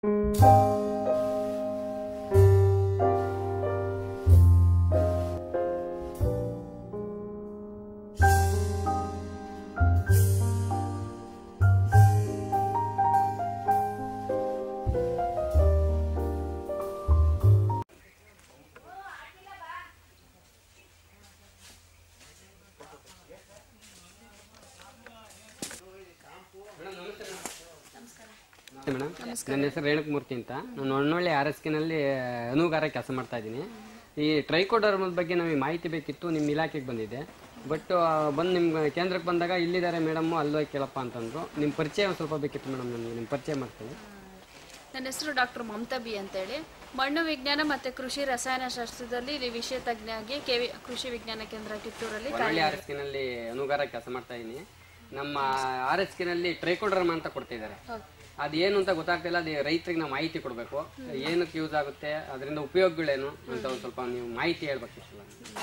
ನಮಸ್ತೆ ಮೇಡಮ್ ನನ್ನ ಹೆಸರು ರೇಣುಕಮೂರ್ತಿ ಅಂತ ನಾನು ಒಳ್ಳೊಳ್ಳೆ ಆರ್ ಎಸ್ ಕೆನಲ್ಲಿ ಅನುಗಾರ ಕೆಲಸ ಮಾಡ್ತಾ ಇದ್ದೀನಿ ಈ ಟ್ರೈಕೋಡರ್ಮದ ಬಗ್ಗೆ ನಮಗೆ ಮಾಹಿತಿ ಬೇಕಿತ್ತು ನಿಮ್ಮ ಇಲಾಖೆಗೆ ಬಂದಿದೆ ಬಟ್ ಬಂದು ನಿಮ್ಮ ಕೇಂದ್ರಕ್ಕೆ ಬಂದಾಗ ಇಲ್ಲಿದ್ದಾರೆ ಮೇಡಮ್ಮು ಅಲ್ಲೋಗಿ ಕೇಳಪ್ಪ ಅಂತಂದ್ರು ನಿಮ್ಮ ಪರಿಚಯ ಒಂದು ಸ್ವಲ್ಪ ಬೇಕಿತ್ತು ಮೇಡಮ್ ನನಗೆ ನಿಮ್ಮ ಪರಿಚಯ ಮಾಡ್ತೀನಿ ನನ್ನ ಹೆಸರು ಡಾಕ್ಟರ್ ಮಮತಾ ಬಿ ಅಂತೇಳಿ ಮಣ್ಣು ವಿಜ್ಞಾನ ಮತ್ತು ಕೃಷಿ ರಸಾಯನಶಾಸ್ತ್ರದಲ್ಲಿ ಇಲ್ಲಿ ವಿಷಯ ತಜ್ಞಾಗಿ ಕೆ ವಿ ಕೃಷಿ ವಿಜ್ಞಾನ ಕೇಂದ್ರ ಕಿತ್ತೂರಲ್ಲಿ ಒಳ್ಳೊಳ್ಳೆ ಆರ್ ಎಸ್ ಕೆನಲ್ಲಿ ಅನುಗಾರ ಕೆಲಸ ಮಾಡ್ತಾ ಇದ್ದೀನಿ ನಮ್ಮ ಆರ್ ಎಸ್ ಕೆನಲ್ಲಿ ಟ್ರೈಕೋಡರ್ಮ ಅಂತ ಕೊಡ್ತಿದ್ದಾರೆ ಅದೇನು ಅಂತ ಗೊತ್ತಾಗ್ತಿಲ್ಲ ಅದು ರೈತರಿಗೆ ನಾವು ಮಾಹಿತಿ ಕೊಡಬೇಕು ಏನಕ್ಕೆ ಯೂಸ್ ಆಗುತ್ತೆ ಅದರಿಂದ ಉಪಯೋಗಗಳೇನು ಅಂತ ಒಂದು ಸ್ವಲ್ಪ ನೀವು ಮಾಹಿತಿ ಹೇಳ್ಬೇಕಿತ್ತಲ್ಲ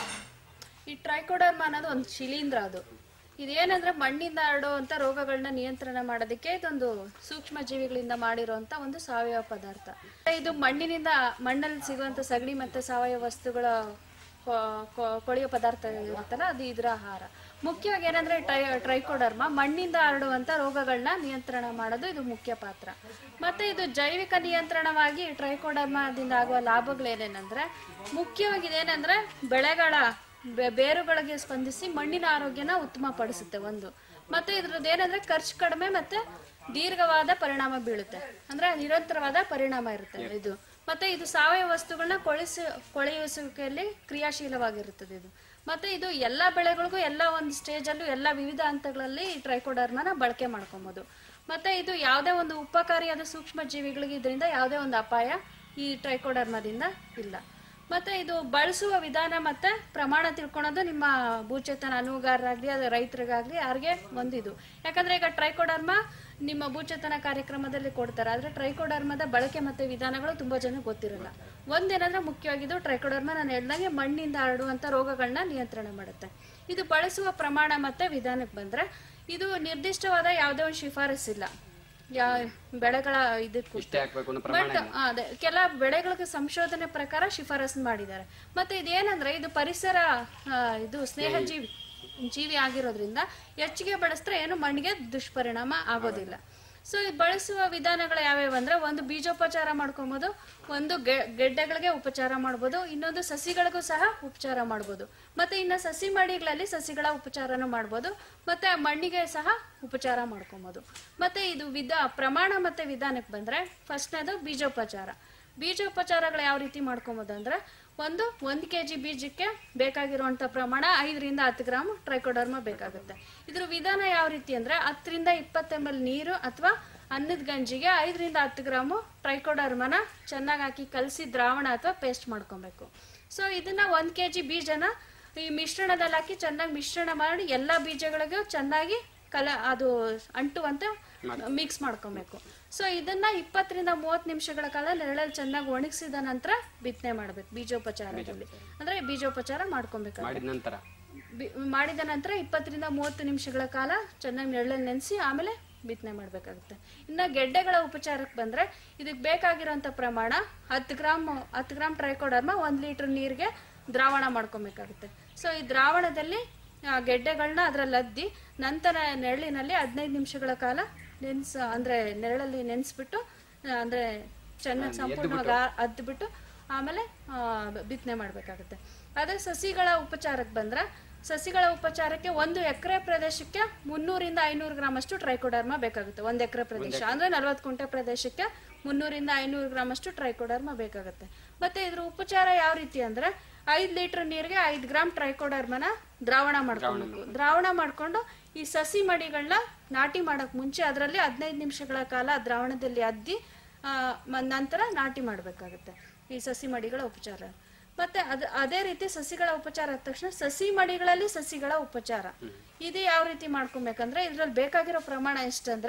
ಈ ಟ್ರೈಕೋಡರ್ಮ ಅನ್ನೋದು ಒಂದು ಶಿಲೀಂಧ್ರ ಅದು ಇದೇನಂದ್ರೆ ಮಣ್ಣಿಂದ ಹರಡುವಂಥ ರೋಗಗಳನ್ನ ನಿಯಂತ್ರಣ ಮಾಡೋದಕ್ಕೆ ಇದೊಂದು ಸೂಕ್ಷ್ಮ ಜೀವಿಗಳಿಂದ ಮಾಡಿರುವಂಥ ಒಂದು ಸಾವಯವ ಪದಾರ್ಥ ಇದು ಮಣ್ಣಿನಿಂದ ಮಣ್ಣಲ್ಲಿ ಸಿಗುವಂಥ ಸಗಣಿ ಮತ್ತು ಸಾವಯವ ವಸ್ತುಗಳ ಕೊ- ಕೊ- ಕೊಳೆಯೋ ಪದಾರ್ಥ ಇರುತ್ತಲ್ಲ ಅದು ಇದರ ಆಹಾರ ಮುಖ್ಯವಾಗಿ ಏನಂದ್ರೆ ಟ್ರೈ ಟ್ರೈಕೋಡರ್ಮ ಮಣ್ಣಿಂದ ಹರಡುವಂಥ ರೋಗಗಳನ್ನ ನಿಯಂತ್ರಣ ಮಾಡೋದು ಇದು ಮುಖ್ಯ ಪಾತ್ರ ಮತ್ತೆ ಇದು ಜೈವಿಕ ನಿಯಂತ್ರಣವಾಗಿ ಟ್ರೈಕೋಡರ್ಮದಿಂದ ಆಗುವ ಲಾಭಗಳೇನೇನೆಂದ್ರೆ ಮುಖ್ಯವಾಗಿ ಇದೇನೆಂದ್ರೆ ಬೆಳೆಗಳ ಬೆ- ಬೇರುಗಳಿಗೆ ಸ್ಪಂದಿಸಿ ಮಣ್ಣಿನ ಆರೋಗ್ಯನ ಉತ್ತಮಪಡಿಸುತ್ತೆ ಒಂದು ಮತ್ತೆ ಇದ್ರದ್ದು ಏನಂದ್ರೆ ಖರ್ಚು ಕಡಿಮೆ ಮತ್ತೆ ದೀರ್ಘವಾದ ಪರಿಣಾಮ ಬೀಳುತ್ತೆ ಅಂದ್ರೆ ನಿರಂತರವಾದ ಪರಿಣಾಮ ಇರುತ್ತೆ ಇದು ಮತ್ತೆ ಇದು ಸಾವಯವ ವಸ್ತುಗಳನ್ನ ಕೊಳಿಸಿ ಕೊಳೆಯುವಿಸುವಿಕೆಯಲ್ಲಿ ಕ್ರಿಯಾಶೀಲವಾಗಿರುತ್ತದೆ ಇದು ಮತ್ತೆ ಇದು ಎಲ್ಲ ಬೆಳೆಗಳಿಗೂ ಎಲ್ಲ ಒಂದು ಸ್ಟೇಜಲ್ಲೂ ಎಲ್ಲ ವಿವಿಧ ಹಂತಗಳಲ್ಲಿ ಈ ಟ್ರೈಕೋಡರ್ಮನ ಬಳಕೆ ಮಾಡ್ಕೊಬೋದು ಮತ್ತೆ ಇದು ಯಾವುದೇ ಒಂದು ಉಪಕಾರಿಯಾದ ಸೂಕ್ಷ್ಮ ಜೀವಿಗಳಿಗೆ ಇದರಿಂದ ಯಾವುದೇ ಒಂದು ಅಪಾಯ ಈ ಟ್ರೈಕೋಡರ್ಮದಿಂದ ಇಲ್ಲ ಮತ್ತೆ ಇದು ಬಳಸುವ ವಿಧಾನ ಮತ್ತೆ ಪ್ರಮಾಣ ತಿಳ್ಕೊಳೋದು ನಿಮ್ಮ ಭೂಚೇತನ ಅನುಗಾರರಾಗ್ಲಿ ಅದು ರೈತರಿಗಾಗ್ಲಿ ಯಾರಿಗೆ ಒಂದಿದು ಯಾಕಂದ್ರೆ ಈಗ ಟ್ರೈಕೋಡರ್ಮ ನಿಮ್ಮ ಭೂಚೇತನ ಕಾರ್ಯಕ್ರಮದಲ್ಲಿ ಕೊಡ್ತಾರೆ ಆದ್ರೆ ಟ್ರೈಕೋಡರ್ಮದ ಬಳಕೆ ಮತ್ತೆ ವಿಧಾನಗಳು ತುಂಬಾ ಜನ ಗೊತ್ತಿರಲ್ಲ ಒಂದೇನಂದ್ರೆ ಮುಖ್ಯವಾಗಿದ್ದು ಟ್ರೈಕೋಡರ್ಮ ನಾನು ಹೇಳ್ದಂಗೆ ಮಣ್ಣಿಂದ ಹರಡುವಂತ ರೋಗಗಳನ್ನ ನಿಯಂತ್ರಣ ಮಾಡುತ್ತೆ ಇದು ಬಳಸುವ ಪ್ರಮಾಣ ಮತ್ತೆ ವಿಧಾನಕ್ಕೆ ಬಂದ್ರೆ ಇದು ನಿರ್ದಿಷ್ಟವಾದ ಯಾವುದೇ ಒಂದು ಶಿಫಾರಸ್ಸಿಲ್ಲ ಯಾ ಬೆಳೆಗಳ ಇದಕ್ಕೂ ಇಷ್ಟೇ ಹಾಕ್ಬೇಕು ಅನ್ನೋ ಪ್ರಮಾಣ ಬಟ್ ಅದೇ ಕೆಲ ಬೆಳೆಗಳಿಗೆ ಸಂಶೋಧನೆ ಪ್ರಕಾರ ಶಿಫಾರಸು ಮಾಡಿದ್ದಾರೆ ಮತ್ತೆ ಇದೇನಂದ್ರೆ ಇದು ಪರಿಸರ ಆ, ಇದು ಸ್ನೇಹ ಜೀವಿ ಜೀವಿ ಆಗಿರೋದ್ರಿಂದ ಹೆಚ್ಚಿಗೆ ಬಳಸಿದ್ರೆ ಏನು ಮಣ್ಣಿಗೆ ದುಷ್ಪರಿಣಾಮ ಆಗೋದಿಲ್ಲ ಸೊ ಈ ಬಳಸುವ ವಿಧಾನಗಳು ಯಾವ್ಯಾವ ಅಂದ್ರೆ ಒಂದು ಬೀಜೋಪಚಾರ ಮಾಡ್ಕೊಬೋದು ಒಂದು ಗೆ- ಗೆಡ್ಡೆಗಳಿಗೆ ಉಪಚಾರ ಮಾಡ್ಬೋದು ಇನ್ನೊಂದು ಸಸಿಗಳಿಗೂ ಸಹ ಉಪಚಾರ ಮಾಡ್ಬೋದು ಮತ್ತೆ ಇನ್ನು ಸಸಿ ಮಡಿಗಳಲ್ಲಿ ಸಸಿಗಳ ಉಪಚಾರನೂ ಮಾಡ್ಬೋದು ಮತ್ತೆ ಆ ಮಣ್ಣಿಗೆ ಸಹ ಉಪಚಾರ ಮಾಡ್ಕೊಬೋದು ಮತ್ತೆ ಇದು ವಿಧ ಪ್ರಮಾಣ ಮತ್ತೆ ವಿಧಾನಕ್ಕೆ ಬಂದ್ರೆ ಫಸ್ಟ್ನೇದು ಬೀಜೋಪಚಾರ ಬೀಜೋಪಚಾರಗಳು ಯಾವ ರೀತಿ ಮಾಡ್ಕೊಬೋದು ಅಂದ್ರೆ ಒಂದು ಒಂದು ಕೆ ಜಿ ಬೀಜಕ್ಕೆ ಬೇಕಾಗಿರುವಂಥ ಪ್ರಮಾಣ ಐದರಿಂದ ಹತ್ತು ಗ್ರಾಮ್ ಟ್ರೈಕೋಡರ್ಮ ಬೇಕಾಗುತ್ತೆ ಇದ್ರ ವಿಧಾನ ಯಾವ ರೀತಿ ಅಂದ್ರೆ ಹತ್ತರಿಂದ ಇಪ್ಪತ್ತು ಎಮ್ ಎಲ್ ನೀರು ಅಥವಾ ಅನ್ನದ ಗಂಜಿಗೆ ಐದರಿಂದ ಹತ್ತು ಗ್ರಾಮು ಟ್ರೈಕೋಡರ್ಮನ ಚೆನ್ನಾಗಿ ಹಾಕಿ ಕಲಸಿ ದ್ರಾವಣ ಅಥವಾ ಪೇಸ್ಟ್ ಮಾಡ್ಕೊಬೇಕು ಸೊ ಇದನ್ನ ಒಂದು ಕೆ ಜಿ ಬೀಜನ ಈ ಮಿಶ್ರಣದಲ್ಲಿ ಹಾಕಿ ಚೆನ್ನಾಗಿ ಮಿಶ್ರಣ ಮಾಡಿ ಎಲ್ಲ ಬೀಜಗಳಿಗೂ ಚೆನ್ನಾಗಿ ಕಲ ಅದು ಅಂಟುವಂತೆ ಮಿಕ್ಸ್ ಮಾಡ್ಕೊಬೇಕು ಸೊ ಇದನ್ನ ಇಪ್ಪತ್ತರಿಂದ ಮೂವತ್ತು ನಿಮಿಷಗಳ ಕಾಲ ನೆರಳಲ್ಲಿ ಚೆನ್ನಾಗಿ ಒಣಗಿಸಿದ ನಂತರ ಬಿತ್ತನೆ ಮಾಡ್ಬೇಕು ಬೀಜೋಪಚಾರದಲ್ಲಿ ಅಂದ್ರೆ ಬೀಜೋಪಚಾರ ಮಾಡ್ಕೊಬೇಕು ಮಾಡಿದ ನಂತರ ಬಿ- ಮಾಡಿದ ನಂತರ ಇಪ್ಪತ್ತರಿಂದ ಮೂವತ್ತು ನಿಮಿಷಗಳ ಕಾಲ ಚೆನ್ನಾಗಿ ನೆರಳಲ್ಲಿ ನೆನೆಸಿ ಆಮೇಲೆ ಬಿತ್ತನೆ ಮಾಡಬೇಕಾಗುತ್ತೆ ಇನ್ನು ಗೆಡ್ಡೆಗಳ ಉಪಚಾರಕ್ಕೆ ಬಂದರೆ ಇದಕ್ಕೆ ಬೇಕಾಗಿರೋಂಥ ಪ್ರಮಾಣ ಹತ್ತು ಗ್ರಾಮ್ ಹತ್ತು ಗ್ರಾಮ್ ಟ್ರೈಕೋಡರ್ಮ ಒಂದು ಲೀಟ್ರ್ ನೀರಿಗೆ ದ್ರಾವಣ ಮಾಡ್ಕೊಬೇಕಾಗುತ್ತೆ ಸೊ ಈ ದ್ರಾವಣದಲ್ಲಿ ಆ, ಗೆಡ್ಡೆಗಳನ್ನ ಅದರಲ್ಲಿ ಅದ್ದಿ ನಂತರ ನೆರಳಿನಲ್ಲಿ ಹದಿನೈದು ನಿಮಿಷಗಳ ಕಾಲ ನೆನ್ಸ್ ಅಂದರೆ ನೆರಳಲ್ಲಿ ನೆನೆಸ್ಬಿಟ್ಟು ಅಂದರೆ ಚೆನ್ನಾಗಿ ಸಂಪೂರ್ಣವಾಗಿ ಅದ್ಬಿಟ್ಟು ಆಮೇಲೆ ಬಿತ್ತನೆ ಮಾಡಬೇಕಾಗುತ್ತೆ ಅದೇ ಸಸಿಗಳ ಉಪಚಾರಕ್ಕೆ ಬಂದ್ರೆ ಸಸಿಗಳ ಉಪಚಾರಕ್ಕೆ ಒಂದು ಎಕರೆ ಪ್ರದೇಶಕ್ಕೆ ಮುನ್ನೂರಿಂದ ಐನೂರು ಗ್ರಾಮ್ ಅಷ್ಟು ಟ್ರೈಕೋಡರ್ಮ ಬೇಕಾಗುತ್ತೆ ಒಂದು ಎಕರೆ ಪ್ರದೇಶ ಅಂದ್ರೆ ನಲ್ವತ್ತು ಕುಂಟೆ ಪ್ರದೇಶಕ್ಕೆ ಮುನ್ನೂರಿಂದ ಐನೂರು ಗ್ರಾಮ್ ಅಷ್ಟು ಟ್ರೈಕೋಡರ್ಮ ಬೇಕಾಗುತ್ತೆ ಮತ್ತೆ ಇದ್ರ ಉಪಚಾರ ಯಾವ ರೀತಿ ಅಂದ್ರೆ ಐದು ಲೀಟರ್ ನೀರಿಗೆ ಐದು ಗ್ರಾಮ್ ಟ್ರೈಕೋಡರ್ಮನ ದ್ರಾವಣ ಮಾಡ್ಕೊಬೇಕು ದ್ರಾವಣ ಮಾಡ್ಕೊಂಡು ಈ ಸಸಿ ಮಡಿಗಳನ್ನ ನಾಟಿ ಮಾಡಕ್ ಮುಂಚೆ ಅದರಲ್ಲಿ ಹದಿನೈದು ನಿಮಿಷಗಳ ಕಾಲ ದ್ರಾವಣದಲ್ಲಿ ಅದ್ದಿ ಆ, ಮ- ನಂತರ ನಾಟಿ ಮಾಡಬೇಕಾಗುತ್ತೆ ಈ ಸಸಿ ಮಡಿಗಳ ಉಪಚಾರ ಮತ್ತೆ ಅದ ಅದೇ ರೀತಿ ಸಸಿಗಳ ಉಪಚಾರ ಆದ ತಕ್ಷಣ ಸಸಿ ಮಡಿಗಳಲ್ಲಿ ಸಸಿಗಳ ಉಪಚಾರ ಇದು ಯಾವ ರೀತಿ ಮಾಡ್ಕೊಬೇಕಂದ್ರೆ ಇದ್ರಲ್ಲಿ ಬೇಕಾಗಿರೋ ಪ್ರಮಾಣ ಎಷ್ಟಂದ್ರೆ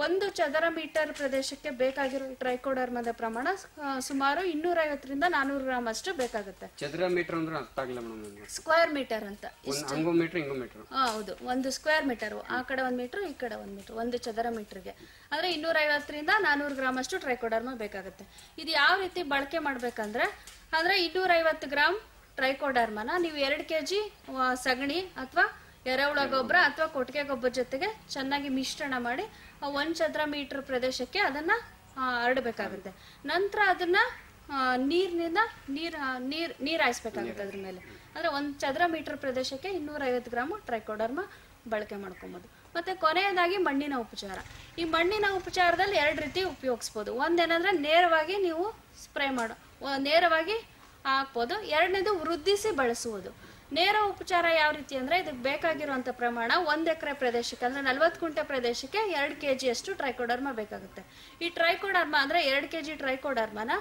ಒಂದು ಚದರ ಮೀಟರ್ ಪ್ರದೇಶಕ್ಕೆ ಬೇಕಾಗಿರೋ ಟ್ರೈಕೋಡರ್ಮದ ಪ್ರಮಾಣ ಆ, ಸುಮಾರು ಇನ್ನೂರೈವತ್ತರಿಂದ ನಾನೂರು ಗ್ರಾಮ್ ಅಷ್ಟು ಬೇಕಾಗುತ್ತೆ ಚದರ ಮೀಟರ್ ಅಂದ್ರೆ ಅರ್ಥ ಆಗಿಲ್ಲ ಮೇಡಮ್ ನನಗೆ ಸ್ಕ್ವೇರ್ ಮೀಟರ್ ಅಂತ ಒಂದು ಹಂಗು ಮೀಟರ್ ಹಿಂಗು ಮೀಟರ್ ಆ, ಹೌದು ಒಂದು ಸ್ಕ್ವೇರ್ ಮೀಟರ್ ಆ ಕಡೆ ಒಂದು ಮೀಟರ್ ಈ ಕಡೆ ಒಂದು ಮೀಟರ್ ಒಂದು ಚದರ ಮೀಟರ್ಗೆ ಅಂದ್ರೆ ಇನ್ನೂರೈವತ್ತರಿಂದ ನಾನೂರು ಗ್ರಾಮ್ ಅಷ್ಟು ಟ್ರೈಕೋಡರ್ಮ ಬೇಕಾಗುತ್ತೆ ಇದು ಯಾವ ರೀತಿ ಬಳಕೆ ಮಾಡ್ಬೇಕಂದ್ರೆ ಅಂದ್ರೆ ಇನ್ನೂರೈವತ್ತು ಗ್ರಾಮ್ ಟ್ರೈಕೋಡರ್ಮನ ನೀವು ಎರಡು ಕೆ ಜಿ ಸಗಣಿ ಅಥವಾ ಎರೆಹುಳ ಗೊಬ್ಬರ ಅಥವಾ ಕೊಟ್ಟಿಗೆ ಗೊಬ್ಬರ ಜೊತೆಗೆ ಚೆನ್ನಾಗಿ ಮಿಶ್ರಣ ಮಾಡಿ ಆ ಒಂದ್ ಚದರ ಮೀಟರ್ ಪ್ರದೇಶಕ್ಕೆ ಅದನ್ನ ಆ, ಹರಡ್ಬೇಕಾಗುತ್ತೆ ನಂತರ ಅದನ್ನ ಆ, ನೀರಿನಿಂದ ನೀರ್ ಆ, ನೀರ್ ನೀರ್ ಹಾಯಿಸ್ಬೇಕಾಗುತ್ತೆ ಅದ್ರ ಮೇಲೆ ಅಂದ್ರೆ ಒಂದ್ ಚದರ ಮೀಟರ್ ಪ್ರದೇಶಕ್ಕೆ ಇನ್ನೂರೈವತ್ತು ಗ್ರಾಮ್ ಟ್ರೈಕೋಡರ್ಮ ಬಳಕೆ ಮಾಡ್ಕೊಬೋದು ಮತ್ತೆ ಕೊನೆಯದಾಗಿ ಮಣ್ಣಿನ ಉಪಚಾರ ಈ ಮಣ್ಣಿನ ಉಪಚಾರದಲ್ಲಿ ಎರಡು ರೀತಿ ಉಪಯೋಗಿಸ್ಬೋದು ಒಂದೇನಂದ್ರೆ ನೇರವಾಗಿ ನೀವು ಸ್ಪ್ರೇ ಮಾಡೋ ವ- ನೇರವಾಗಿ ಹಾಕ್ಬೋದು ಎರಡನೇದು ವೃದ್ಧಿಸಿ ಬಳಸುವುದು ನೇರ ಉಪಚಾರ ಯಾವ ರೀತಿ ಅಂದ್ರೆ ಇದಕ್ಕೆ ಬೇಕಾಗಿರುವಂತ ಪ್ರಮಾಣ ಒಂದ್ ಎಕರೆ ಪ್ರದೇಶಕ್ಕೆ ಅಂದ್ರೆ ನಲ್ವತ್ತು ಕುಂಟೆ ಪ್ರದೇಶಕ್ಕೆ ಎರಡು ಕೆ ಜಿ ಅಷ್ಟು ಟ್ರೈಕೋಡರ್ಮ ಬೇಕಾಗುತ್ತೆ ಈ ಟ್ರೈಕೋಡರ್ಮ ಅಂದ್ರೆ ಎರಡು ಕೆ ಜಿ ಟ್ರೈಕೋಡರ್ಮನ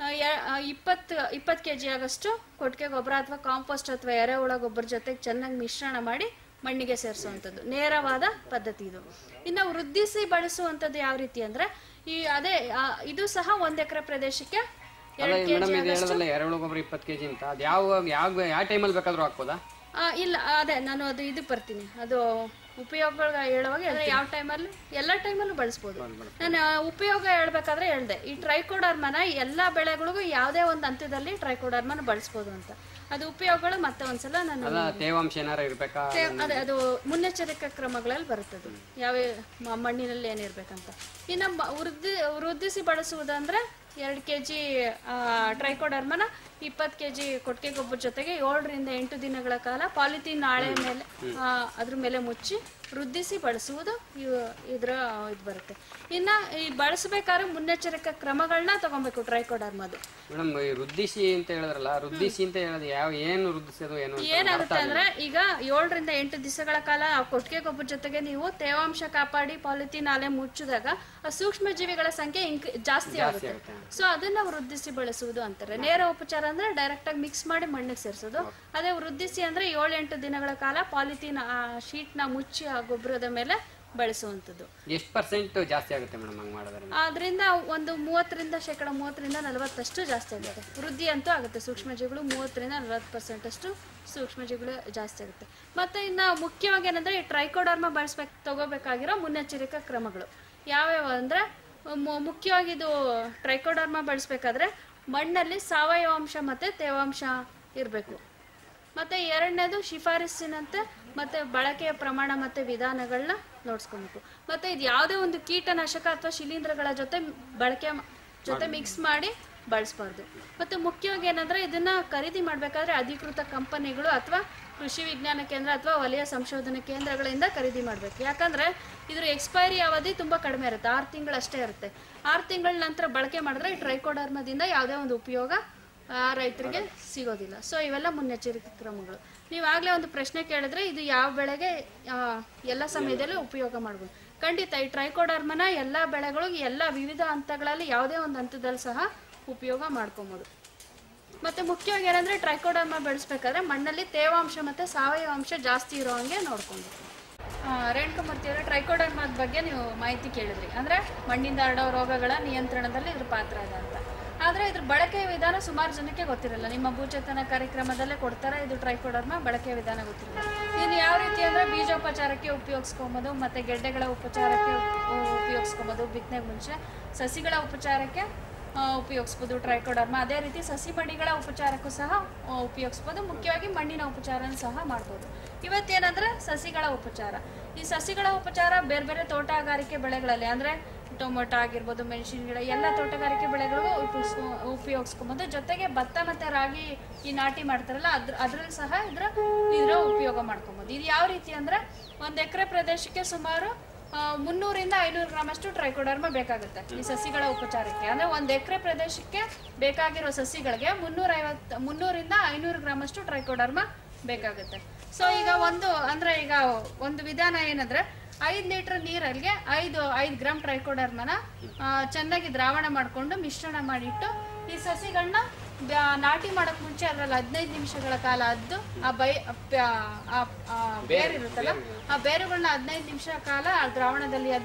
ಇಪ್ಪತ್ತು ಇಪ್ಪತ್ತು ಕೆ ಜಿ ಆಗಷ್ಟು ಕೊಟ್ಟಿಗೆ ಗೊಬ್ಬರ ಅಥವಾ ಕಾಂಪೋಸ್ಟ್ ಅಥವಾ ಎರೆಹುಳ ಗೊಬ್ಬರ ಜೊತೆಗೆ ಚೆನ್ನಾಗಿ ಮಿಶ್ರಣ ಮಾಡಿ ಮಣ್ಣಿಗೆ ಸೇರಿಸುವಂಥದ್ದು ನೇರವಾದ ಪದ್ಧತಿ ಇದು ಇನ್ನು ವೃದ್ಧಿಸಿ ಬಳಸುವಂಥದ್ದು ಯಾವ ರೀತಿ ಅಂದ್ರೆ ಈ ಅದೇ ಆ, ಇದು ಸಹ ಒಂದ್ ಎಕರೆ ಪ್ರದೇಶಕ್ಕೆ ಅಲ್ಲ ಎರಡು ಕೆ ಮೇಡಮ್ ಇದು ಹೇಳೋದಲ್ಲ ಎರೆಹುಳು ಗೊಬ್ಬರ ಇಪ್ಪತ್ತು ಕೆಜಿ ಅಂತ ಅದು ಯಾವ ಯಾವ ಯಾವ ಟೈಮಲ್ಲಿ ಬೇಕಾದ್ರೂ ಹಾಕ್ಬೋದಾ ಆ, ಇಲ್ಲ ಅದೇ ನಾನು ಅದು ಇದಕ್ಕೆ ಬರ್ತೀನಿ ಅದು ಉಪಯೋಗಗಳು ಹೇಳುವಾಗ ಅಂದ್ರೆ ಯಾವ ಟೈಮಲ್ಲಿ ಎಲ್ಲ ಟೈಮಲ್ಲೂ ಬಳಸ್ಬೋದು ನಾನು ಉಪಯೋಗ ಹೇಳ್ಬೇಕಾದ್ರೆ ಹೇಳ್ದೆ ಈ ಟ್ರೈಕೋಡರ್ಮನ ಎಲ್ಲ ಬೆಳೆಗಳಿಗೂ ಯಾವುದೇ ಒಂದು ಹಂತದಲ್ಲಿ ಟ್ರೈಕೋಡರ್ಮನ ಬಳಸ್ಬೋದು ಅಂತ ಅದು ಉಪಯೋಗಗಳು ಮತ್ತೆ ಒಂದ್ಸಲ ನಾನು ಅಲ್ಲ ತೇವಾಂಶ ಏನಾರ ಇರ್ಬೇಕಾ ತೇ- ಅದೇ ಅದು ಮುನ್ನೆಚ್ಚರಿಕೆ ಕ್ರಮಗಳಲ್ಲಿ ಬರುತ್ತದು ಯಾವ ಮ- ಮಣ್ಣಿನಲ್ಲಿ ಏನಿರ್ಬೇಕಂತ ಇನ್ನು ಮ- ವೃದ್ಧಿ ವೃದ್ಧಿಸಿ ಬಳಸುವುದಂದ್ರೆ ಎರಡು ಕೆ ಜಿ ಟ್ರೈಕೋಡರ್ಮನ ಇಪ್ಪತ್ತು ಕೆ ಜಿ ಕೊಟ್ಟಿಗೆ ಗೊಬ್ಬರ ಜೊತೆಗೆ ಏಳರಿಂದ ಎಂಟು ದಿನಗಳ ಕಾಲ ಪಾಲಿಥೀನ್ ಹಾಳೆ ಮೇಲೆ ಆ, ಅದ್ರ ಮೇಲೆ ಮುಚ್ಚಿ ವೃದ್ಧಿಸಿ ಬಳಸುವುದು ಇವು- ಇದ್ರ ಇದು ಬರುತ್ತೆ ಇನ್ನು ಈ ಬಳಸಬೇಕಾದ್ರೆ ಮುನ್ನೆಚ್ಚರಿಕೆ ಕ್ರಮಗಳನ್ನ ತಗೊಬೇಕು ಟ್ರೈಕೋಡರ್ಮದು ಮೇಡಮ್ ಈ ವೃದ್ಧಿಸಿ ಅಂತ ಹೇಳಿದ್ರಲ್ಲ ವೃದ್ಧಿಸಿ ಅಂತ ಹೇಳೋದು ಯಾವ ಏನು ವೃದ್ಧಿಸೋದು ಏನು ಅಂತ ಏನಾಗುತ್ತೆ ಅಂದ್ರೆ ಈಗ ಏಳರಿಂದ ಎಂಟು ದಿವಸಗಳ ಕಾಲ ಆ ಕೊಟ್ಟಿಗೆ ಗೊಬ್ಬರ ಜೊತೆಗೆ ನೀವು ತೇವಾಂಶ ಕಾಪಾಡಿ ಪಾಲಿಥೀನ್ ಹಾಲೆ ಮುಚ್ಚಿದಾಗ ಆ ಸೂಕ್ಷ್ಮ ಜೀವಿಗಳ ಸಂಖ್ಯೆ ಇಂಕ್ ಜಾಸ್ತಿ ಆಗುತ್ತೆ ಸೊ ಅದನ್ನ ವೃದ್ಧಿಸಿ ಬಳಸುವುದು ಅಂತಾರೆ ನೇರ ಉಪಚಾರ ಅಂದ್ರೆ ಡೈರೆಕ್ಟ್ ಆಗಿ ಮಿಕ್ಸ್ ಮಾಡಿ ಮಣ್ಣಿಗೆ ಸೇರಿಸೋದು ಅದೇ ವೃದ್ಧಿಸಿ ಅಂದ್ರೆ ಏಳೆಂಟು ದಿನಗಳ ಕಾಲ ಪಾಲಿಥೀನ್ ಆ ಶೀಟ್ ನ ಮುಚ್ಚಿ ಆ ಗೊಬ್ಬರದ ಮೇಲೆ ಬಳಸುವಂಥದ್ದು ಎಷ್ಟು ಪರ್ಸೆಂಟ್ ಜಾಸ್ತಿ ಆಗುತ್ತೆ ಮೇಡಮ್ ಹಂಗೆ ಮಾಡಿದ್ರೆ ಆದ್ರಿಂದ ಒಂದು ಮೂವತ್ತರಿಂದ ಶೇಕಡ ಮೂವತ್ತರಿಂದ ನಲವತ್ತಷ್ಟು ಜಾಸ್ತಿ ಆಗುತ್ತೆ ವೃದ್ಧಿ ಅಂತೂ ಆಗುತ್ತೆ ಸೂಕ್ಷ್ಮಜೀವಿಗಳು ಮೂವತ್ತರಿಂದ ನಲವತ್ತು ಪರ್ಸೆಂಟ್ ಅಷ್ಟು ಸೂಕ್ಷ್ಮಜೀವಿಗಳು ಜಾಸ್ತಿ ಆಗುತ್ತೆ ಮತ್ತೆ ಇನ್ನು ಮುಖ್ಯವಾಗಿ ಏನಂದ್ರೆ ಈ ಟ್ರೈಕೋಡರ್ಮ ಬಳಸ್ಬೇಕು ತಗೋಬೇಕಾಗಿರೋ ಮುನ್ನೆಚ್ಚರಿಕಾ ಕ್ರಮಗಳು ಯಾವ್ಯಾವ ಅಂದ್ರೆ ಮು- ಮುಖ್ಯವಾಗಿ ಇದು ಟ್ರೈಕೋಡರ್ಮ ಬಳಸ್ಬೇಕಾದ್ರೆ ಮಣ್ಣಲ್ಲಿ ಸಾವಯವ ಅಂಶ ಮತ್ತೆ ತೇವಾಂಶ ಇರಬೇಕು ಮತ್ತೆ ಎರಡನೇದು ಶಿಫಾರಸ್ಸಿನಂತೆ ಮತ್ತೆ ಬಳಕೆಯ ಪ್ರಮಾಣ ಮತ್ತೆ ವಿಧಾನಗಳನ್ನ ನೋಡ್ಸ್ಕೊಬೇಕು ಮತ್ತೆ ಇದು ಯಾವುದೇ ಒಂದು ಕೀಟನಾಶಕ ಅಥವಾ ಶಿಲೀಂಧ್ರಗಳ ಜೊತೆ ಬಳಕೆ ಮ- ಜೊತೆ ಮಿಕ್ಸ್ ಮಾಡಿ ಬಳಸಬಾರ್ದು ಮತ್ತೆ ಮುಖ್ಯವಾಗಿ ಏನಂದ್ರೆ ಇದನ್ನ ಖರೀದಿ ಮಾಡಬೇಕಾದ್ರೆ ಅಧಿಕೃತ ಕಂಪನಿಗಳು ಅಥವಾ ಕೃಷಿ ವಿಜ್ಞಾನ ಕೇಂದ್ರ ಅಥವಾ ವಲಯ ಸಂಶೋಧನಾ ಕೇಂದ್ರಗಳಿಂದ ಖರೀದಿ ಮಾಡಬೇಕು ಯಾಕಂದ್ರೆ ಇದ್ರ ಎಕ್ಸ್ಪೈರಿ ಅವಧಿ ತುಂಬಾ ಕಡಿಮೆ ಇರುತ್ತೆ ಆರು ತಿಂಗಳಷ್ಟೇ ಇರುತ್ತೆ ಆರು ತಿಂಗಳ ನಂತರ ಬಳಕೆ ಮಾಡಿದ್ರೆ ಈ ಟ್ರೈಕೋಡರ್ಮದಿಂದ ಯಾವುದೇ ಒಂದು ಉಪಯೋಗ ಆ ರೈತರಿಗೆ ಸಿಗೋದಿಲ್ಲ ಸೊ ಇವೆಲ್ಲ ಮುನ್ನೆಚ್ಚರಿಕೆ ಕ್ರಮಗಳು ನೀವು ಆಗಲೇ ಒಂದು ಪ್ರಶ್ನೆ ಕೇಳಿದ್ರೆ ಇದು ಯಾವ ಬೆಳೆಗೆ ಆ, ಎಲ್ಲ ಸಮಯದಲ್ಲೂ ಉಪಯೋಗ ಮಾಡ್ಬೋದು ಖಂಡಿತ ಈ ಟ್ರೈಕೋಡರ್ಮನ ಎಲ್ಲ ಬೆಳೆಗಳು ಎಲ್ಲ ವಿವಿಧ ಹಂತಗಳಲ್ಲಿ ಯಾವುದೇ ಒಂದು ಹಂತದಲ್ಲಿ ಸಹ ಉಪಯೋಗ ಮಾಡ್ಕೊಬೋದು ಮತ್ತೆ ಮುಖ್ಯವಾಗಿ ಏನಂದ್ರೆ ಟ್ರೈಕೋಡರ್ಮ ಬೆಳೆಸ್ಬೇಕಾದ್ರೆ ಮಣ್ಣಲ್ಲಿ ತೇವಾಂಶ ಮತ್ತೆ ಸಾವಯವ ಅಂಶ ಜಾಸ್ತಿ ಇರೋ ಹಂಗೆ ನೋಡ್ಕೊಂಡು ರೇಣುಕಮೂರ್ತಿ ಅವರ ಟ್ರೈಕೋಡರ್ಮದ ಬಗ್ಗೆ ನೀವು ಮಾಹಿತಿ ಕೇಳಿದ್ರಿ ಅಂದ್ರೆ ಮಣ್ಣಿಂದ ಹರಡೋ ರೋಗಗಳ ನಿಯಂತ್ರಣದಲ್ಲಿ ಇದ್ರ ಪಾತ್ರ ಇದೆ ಅಂತ ಆದ್ರೆ ಇದ್ರ ಬಳಕೆಯ ವಿಧಾನ ಸುಮಾರು ಜನಕ್ಕೆ ಗೊತ್ತಿರಲ್ಲ ನಿಮ್ಮ ಭೂಚೇತನ ಕಾರ್ಯಕ್ರಮದಲ್ಲೇ ಕೊಡ್ತಾರೆ ಇದು ಟ್ರೈಕೋಡರ್ಮ ಬಳಕೆಯ ವಿಧಾನ ಗೊತ್ತಿರಲ್ಲ ಇದನ್ನು ಯಾವ ರೀತಿ ಅಂದ್ರೆ ಬೀಜೋಪಚಾರಕ್ಕೆ ಉಪಯೋಗಿಸ್ಕೊಬೋದು ಮತ್ತೆ ಗೆಡ್ಡೆಗಳ ಉಪಚಾರಕ್ಕೆ ಉಪ್- ಉಪಯೋಗಿಸ್ಕೊಬೋದು ಬಿತ್ತನೆಗೆ ಮುಂಚೆ ಸಸಿಗಳ ಉಪಚಾರಕ್ಕೆ ಆ, ಉಪಯೋಗಿಸ್ಬೋದು ಟ್ರೈಕೋಡರ್ಮ ಅದೇ ರೀತಿ ಸಸಿ ಮಡಿಗಳ ಉಪಚಾರಕ್ಕೂ ಸಹ ಆ, ಉಪಯೋಗಿಸ್ಬೋದು ಮುಖ್ಯವಾಗಿ ಮಣ್ಣಿನ ಉಪಚಾರನ ಸಹ ಮಾಡ್ಬೋದು ಇವತ್ತೇನಂದ್ರೆ ಸಸಿಗಳ ಉಪಚಾರ ಈ ಸಸಿಗಳ ಉಪಚಾರ ಬೇರೆ ಬೇರೆ ತೋಟಗಾರಿಕೆ ಬೆಳೆಗಳಲ್ಲಿ ಅಂದ್ರೆ ಟೊಮೊಟೊ ಆಗಿರ್ಬೋದು ಮೆಣಸಿನ ಗಿಡ ಎಲ್ಲ ತೋಟಗಾರಿಕೆ ಬೆಳೆಗಳಿಗೂ ಉಪಯೋಗಿಸ್ಕೊ ಉಪಯೋಗಿಸ್ಕೊಬೋದು ಜೊತೆಗೆ ಭತ್ತ ಮತ್ತೆ ರಾಗಿ ಈ ನಾಟಿ ಮಾಡ್ತಾರಲ್ಲ ಅದ್ರ ಅದ್ರಲ್ಲಿ ಸಹ ಇದ್ರ ಇದ್ರ ಉಪಯೋಗ ಮಾಡ್ಕೊಬೋದು ಇದು ಯಾವ ರೀತಿ ಅಂದ್ರೆ ಒಂದ್ ಎಕರೆ ಪ್ರದೇಶಕ್ಕೆ ಸುಮಾರು ಆ, ಮುನ್ನೂರಿಂದ ಐನೂರು ಗ್ರಾಮ್ ಅಷ್ಟು ಟ್ರೈಕೋಡರ್ಮ ಬೇಕಾಗುತ್ತೆ ಈ ಸಸಿಗಳ ಉಪಚಾರಕ್ಕೆ ಅಂದ್ರೆ ಒಂದ್ ಎಕರೆ ಪ್ರದೇಶಕ್ಕೆ ಬೇಕಾಗಿರೋ ಸಸಿಗಳಿಗೆ ಮುನ್ನೂರ ಐವತ್ತು ಮುನ್ನೂರಿಂದ ಐನೂರು ಗ್ರಾಮ್ ಅಷ್ಟು ಟ್ರೈಕೋಡರ್ಮ ಬೇಕಾಗುತ್ತೆ ಸೊ ಈಗ ಒಂದು ಅಂದ್ರೆ ಈಗ ಒಂದು ವಿಧಾನ ಏನಂದ್ರೆ ಐದು ಲೀಟರ್ ನೀರಲ್ಲಿ ಐದು ಐದು ಗ್ರಾಮ್ ಟ್ರೈಕೋಡರ್ಮನ ಆ, ಚೆನ್ನಾಗಿ ದ್ರಾವಣ ಮಾಡಿಕೊಂಡು ಮಿಶ್ರಣ ಮಾಡಿಟ್ಟು ಈ ಸಸಿಗಳನ್ನ ಬ್ಯಾ- ನಾಟಿ ಮಾಡಕ್ ಮುಂಚೆ ಅದ್ರಲ್ಲಿ ಹದಿನೈದು ನಿಮಿಷಗಳ ಕಾಲ ಅದ್ದು ಆ ಬೈ ಪ್ಯಾ- ಆ- ಆ ಬೇರು ಇರುತ್ತಲ್ಲ ಆ ಬೇರುಗಳನ್ನ ಹದಿನೈದು ನಿಮಿಷ ಕಾಲ ಆ ದ್ರಾವಣದಲ್ಲಿ ಅದ್ದಿ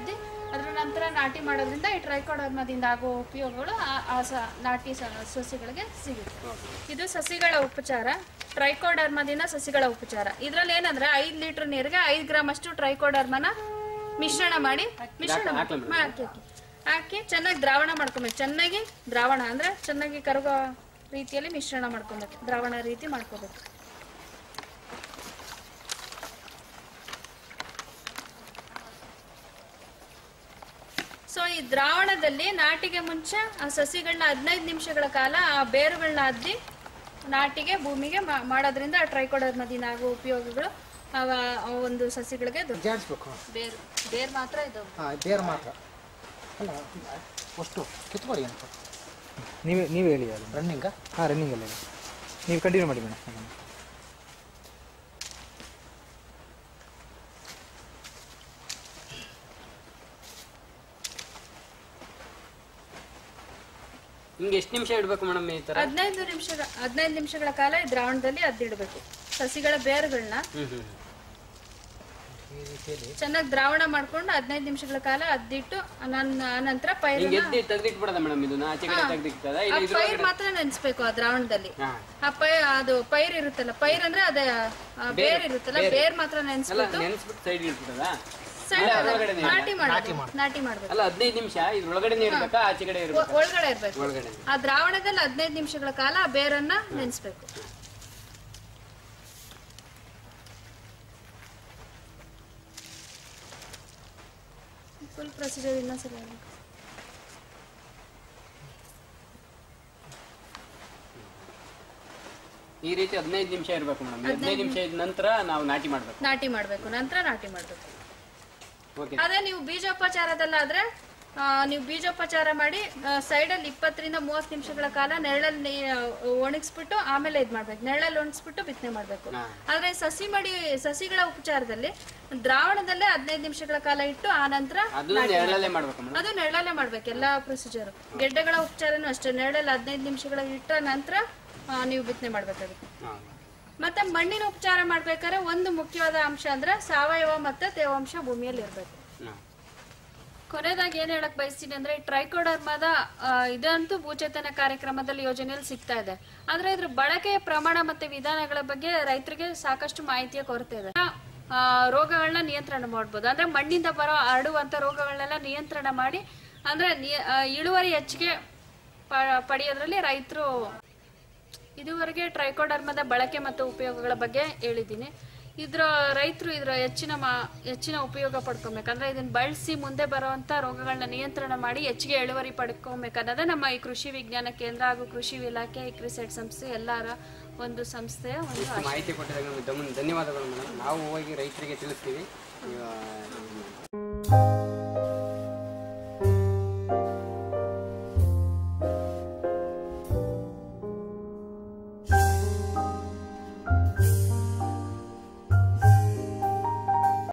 ಅದ್ರ ನಂತರ ನಾಟಿ ಮಾಡೋದ್ರಿಂದ ಈ ಟ್ರೈಕೋಡರ್ಮದಿಂದ ಆಗೋ ಉಪಯೋಗಗಳು ಆ- ಆ ಸ ನಾಟಿ ಸ- ಸಸಿಗಳಿಗೆ ಸಿಗುತ್ತೆ ಇದು ಸಸಿಗಳ ಉಪಚಾರ ಟ್ರೈಕೋಡರ್ಮದಿಂದ ಸಸಿಗಳ ಉಪಚಾರ ಇದ್ರಲ್ಲಿ ಏನಂದ್ರೆ ಐದು ಲೀಟರ್ ನೀರಿಗೆ ಐದು ಗ್ರಾಮ್ ಅಷ್ಟು ಟ್ರೈಕೋಡರ್ಮನ ಮಿಶ್ರಣ ಮಾಡಿ ಮಿಶ್ರಣ ಮಾಡಿ- ಹಾಕ್ಲಾ ಮೇಡಮ್? ಹಾಕಿ ಹಾಕಿ ಹಾಕಿ ಚೆನ್ನಾಗಿ ದ್ರಾವಣ ಮಾಡ್ಕೊಬೇಕು ಚೆನ್ನಾಗಿ ದ್ರಾವಣ ಅಂದ್ರೆ ಚೆನ್ನಾಗಿ ಕರಗೋ ರೀತಿಯಲ್ಲಿ ಮಿಶ್ರಣ ಮಾಡ್ಕೊಬೇಕು ದ್ರಾವಣ ರೀತಿ ಮಾಡ್ಕೋಬೇಕು ಸೊ ಈ ದ್ರಾವಣದಲ್ಲಿ ನಾಟಿಗೆ ಮುಂಚೆ ಆ ಸಸಿಗಳನ್ನ ಹದಿನೈದು ನಿಮಿಷಗಳ ಕಾಲ ಆ ಬೇರುಗಳನ್ನ ಅದ್ದಿ ನಾಟಿಗೆ ಭೂಮಿಗೆ ಮಾ- ಮಾಡೋದ್ರಿಂದ ಆ ಟ್ರೈಕೋಡರ್ಮದಿಂದ ಆಗೋ ಉಪಯೋಗಗಳು ಅವ ಆ ಒಂದು ಸಸಿಗಳಿಗೆ ದೊಡ್ಡ ಜಾಡಿಸ್ಬೇಕು ಬೇರು ಬೇರು ಮಾತ್ರ ಇದು ಹಾಂ ಬೇರೆ ಮಾತ್ರ ಅಲ್ಲ ಅಷ್ಟು ಕಿತ್ಕೊಳ್ಳಿ ಅಂತ ನೀವೇ ನೀವೇ ಹೇಳಿ ಅದು ರನ್ನಿಂಗ ಹಾಂ ರನ್ನಿಂಗಲ್ಲಿ ನೀವು ಕಂಟಿನ್ಯೂ ಮಾಡಿ ಮೇಡಮ್ ಹಿಂಗೆ ಎಷ್ಟು ನಿಮಿಷ ಇಡಬೇಕು ಮೇಡಮ್ ಈ ಥರ ಹದಿನೈದು ನಿಮಿಷ ಹದಿನೈದು ನಿಮಿಷಗಳ ಕಾಲ ಈ ದ್ರಾವಣದಲ್ಲಿ ಅದ್ದಿಡಬೇಕು ಸಸಿಗಳ ಬೇರುಗಳನ್ನ ಹ್ಞೂ ಹ್ಞೂ ಈ ರೀತಿಯಲ್ಲಿ ಚೆನ್ನಾಗಿ ದ್ರಾವಣ ಮಾಡ್ಕೊಂಡು ಹದಿನೈದು ನಿಮಿಷಗಳ ಕಾಲ ಅದ್ದಿಟ್ಟು ನನ್ನ ನಂತರ ಪೈರ್ ಹಿಂಗೆ ಎದ್ದು ತೆಗೆದಿಟ್ಬಿಡದ ಮೇಡಮ್ ಇದನ್ನ ಆಚೆ ಕಡೆ ತೆಗೆದಿರ್ತದ ಆ ಇಲ್ಲ ಇದ್ರ ಪೈರ್ ಮಾತ್ರ ನೆನೆಸ್ಬೇಕು ಆ ದ್ರಾವಣದಲ್ಲಿ ಹಾಂ ಆ ಪೈ ಅದು ಪೈರ್ ಇರುತ್ತಲ್ಲ ಪೈರ್ ಅಂದ್ರೆ ಅದೇ ಆ ಬೇರ್ ಇರುತ್ತಲ್ಲ ಬೇರ್ ಮಾತ್ರ ಅಲ್ಲ ನೆನೆಸ್ಬಿಟ್ಟು ನೆನೆಸ್ಬಿಟ್ಟು ಸೈಡ್ ಇಟ್ಬಿಟ್ಟದ ಸೈಡ್ ಒಳಗಡೆನೆ ನಾಟಿ ಮಾಡಬೇಕು ನಾಟಿ ಮಾಡ್ಬೇಕು ಅಲ್ಲ ಹದಿನೈದು ನಿಮಿಷ ಇದ್ರ ಒಳಗಡೆನೆ ಇರ್ಬೇಕಾ ಆಚೆ ಕಡೆ ಇರ್ಬೇಕಾ ಒ- ಒಳಗಡೆ ಇರ್ಬೇಕು ಒಳಗಡೆ ಆ ದ್ರಾವಣದಲ್ಲಿ ಹದಿನೈದು ನಿಮಿಷಗಳ ಕಾಲ ಆ ಬೇರನ್ನ ನೆನೆಸ್ಬೇಕು ಫುಲ್ ಪ್ರೊಸೀಜರ್ ಇನ್ನೊಂದ್ಸರಿ ಹೇಳಿ. ಈ ರೀತಿ ಹದಿನೈದು ನಿಮಿಷ ಇರ್ಬೇಕು ಮೇಡಮ್ ಹದಿನೈದು ನಿಮಿಷ ಇದ್ದ ನಂತರ ನಾವು ನಾಟಿ ಮಾಡ್ಬೇಕು ನಾಟಿ ಮಾಡ್ಬೇಕು ನಂತರ ನಾಟಿ ಮಾಡ್ಬೇಕು ಓಕೆ ಅದೇ ನೀವು ಬೀಜೋಪಚಾರದಲ್ಲಾದ್ರೆ ಆ, ನೀವು ಬೀಜೋಪಚಾರ ಮಾಡಿ ಸೈಡಲ್ಲಿ ಇಪ್ಪತ್ತರಿಂದ ಮೂವತ್ತು ನಿಮಿಷಗಳ ಕಾಲ ನೆರಳಲ್ಲಿ ಒಣಗಿಸ್ಬಿಟ್ಟು ಆಮೇಲೆ ಇದು ಮಾಡ್ಬೇಕು ನೆರಳಲ್ಲಿ ಒಣಗಿಸ್ಬಿಟ್ಟು ಬಿತ್ತನೆ ಮಾಡಬೇಕು ಹಾ. ಆದ್ರೆ ಸಸಿ ಮಡಿ ಸಸಿಗಳ ಉಪಚಾರದಲ್ಲಿ ದ್ರಾವಣದಲ್ಲೇ ಹದಿನೈದು ನಿಮಿಷಗಳ ಕಾಲ ಇಟ್ಟು ಆ ನಂತರ ಅದು ನೆರಳಲ್ಲೇ ಮಾಡ್ಬೇಕು ಮೇಡಮ್ ಅದು ನೆರಳಲ್ಲೇ ಮಾಡ್ಬೇಕು ಎಲ್ಲಾ ಪ್ರೊಸೀಜರ್ ಗೆಡ್ಡೆಗಳ ಉಪಚಾರನೂ ಅಷ್ಟೇ ನೆರಳಲ್ಲಿ ಹದಿನೈದು ನಿಮಿಷಗಳ ಇಟ್ಟ ನಂತರ ಆ, ನೀವು ಬಿತ್ತನೆ ಮಾಡ್ಬೇಕಾಗುತ್ತೆ ಹಾಂ ಮತ್ತೆ ಮಣ್ಣಿನ ಉಪಚಾರ ಮಾಡ್ಬೇಕಾದ್ರೆ ಒಂದು ಮುಖ್ಯವಾದ ಅಂಶ ಅಂದ್ರೆ ಸಾವಯವ ಮತ್ತೆ ತೇವಾಂಶ ಭೂಮಿಯಲ್ಲಿ ಇರಬೇಕು ಹಾಂ ಕೊನೆದಾಗಿ ಏನ್ ಹೇಳಕ್ ಬಯಸ್ತೀನಿ ಅಂದ್ರೆ ಈ ಟ್ರೈಕೋಡರ್ಮದ ಆ, ಇದಂತೂ ಭೂಚೇತನ ಕಾರ್ಯಕ್ರಮದಲ್ಲಿ ಯೋಜನೆಯಲ್ಲಿ ಸಿಗ್ತಾ ಇದೆ ಆದ್ರೆ ಇದ್ರ ಬಳಕೆಯ ಪ್ರಮಾಣ ಮತ್ತೆ ವಿಧಾನಗಳ ಬಗ್ಗೆ ರೈತರಿಗೆ ಸಾಕಷ್ಟು ಮಾಹಿತಿಯ ಕೊರತೆ ಇದೆ ಆ, ರೋಗಗಳನ್ನ ನಿಯಂತ್ರಣ ಮಾಡ್ಬೋದು ಅಂದ್ರೆ ಮಣ್ಣಿಂದ ಬರೋ ಹರಡುವಂತ ರೋಗಗಳನ್ನೆಲ್ಲ ನಿಯಂತ್ರಣ ಮಾಡಿ ಅಂದ್ರೆ ನಿಯ- ಆ, ಇಳುವರಿ ಹೆಚ್ಚಿಗೆ ಪ- ಪಡೆಯೋದ್ರಲ್ಲಿ ರೈತರು ಇದುವರೆಗೆ ಟ್ರೈಕೋಡರ್ಮದ ಬಳಕೆ ಮತ್ತು ಉಪಯೋಗಗಳ ಬಗ್ಗೆ ಹೇಳಿದ್ದೀನಿ ಇದ್ರ ರೈತರು ಇದ್ರ ಹೆಚ್ಚಿನ ಮಾ ಹೆಚ್ಚಿನ ಉಪಯೋಗ ಪಡ್ಕೊಬೇಕಂದ್ರೆ ಇದನ್ನ ಬಳಸಿ ಮುಂದೆ ಬರುವಂತ ರೋಗಗಳನ್ನ ನಿಯಂತ್ರಣ ಮಾಡಿ ಹೆಚ್ಚಿಗೆ ಇಳುವರಿ ಪಡ್ಕೊಬೇಕನ್ನೋದೇ ನಮ್ಮ ಈ ಕೃಷಿ ವಿಜ್ಞಾನ ಕೇಂದ್ರ ಹಾಗೂ ಕೃಷಿ ಇಲಾಖೆ ಇಕ್ರಿಸೆಟ್ ಸಂಸ್ಥೆ ಎಲ್ಲರ ಒಂದು ಸಂಸ್ಥೆಯ ಒಂದು ಇಷ್ಟು ಮಾಹಿತಿ ಕೊಟ್ಟಿದಾಗ ನಮಗೆ ಧನ್ಯವಾದಗಳು ಮೇಡಮ್ ನಾವು ಹೋಗಿ ರೈತರಿಗೆ ತಿಳಿಸ್ತೀವಿ ನೀವು, ಆ,